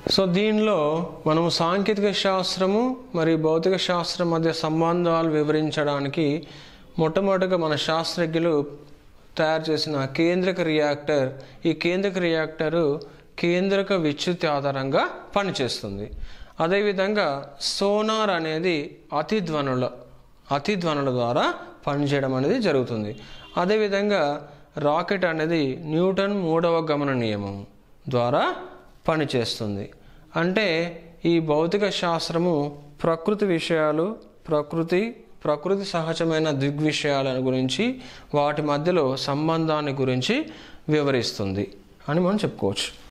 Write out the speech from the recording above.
so దీనిలో మనము సాంకేతిక శాస్త్రము మరియు భౌతిక శాస్త్రం మధ్య సంబంధాలు వివరించడానికి మొట్టమొదటిగా మన శాస్త్రజ్ఞులు తయారు చేసిన కేంద్రక రియాక్టర్ ఈ కేంద్రక రియాక్టరు కేంద్రక విద్యుత్ ఆధారంగా పనిచేస్తుంది అదేవిధంగా సోనార్ అనేది అతిధ్వనుల అతిధ్వనుల ద్వారా పనిచేయడం అనేది జరుగుతుంది అదేవిధంగా రాకెట్ అనేది న్యూటన్ మూడవ గమన నియమం ద్వారా పనిచేస్తుంది అంటే ఈ భౌతిక శాస్త్రము ప్రకృతి విషయాలు ప్రకృతి ప్రకృతి సహజమైన దిగ్విషయాల గురించి వాటి మధ్యలో సంబంధాన్ని గురించి వివరిస్తుంది అని మనం చెప్పుకోవచ్చు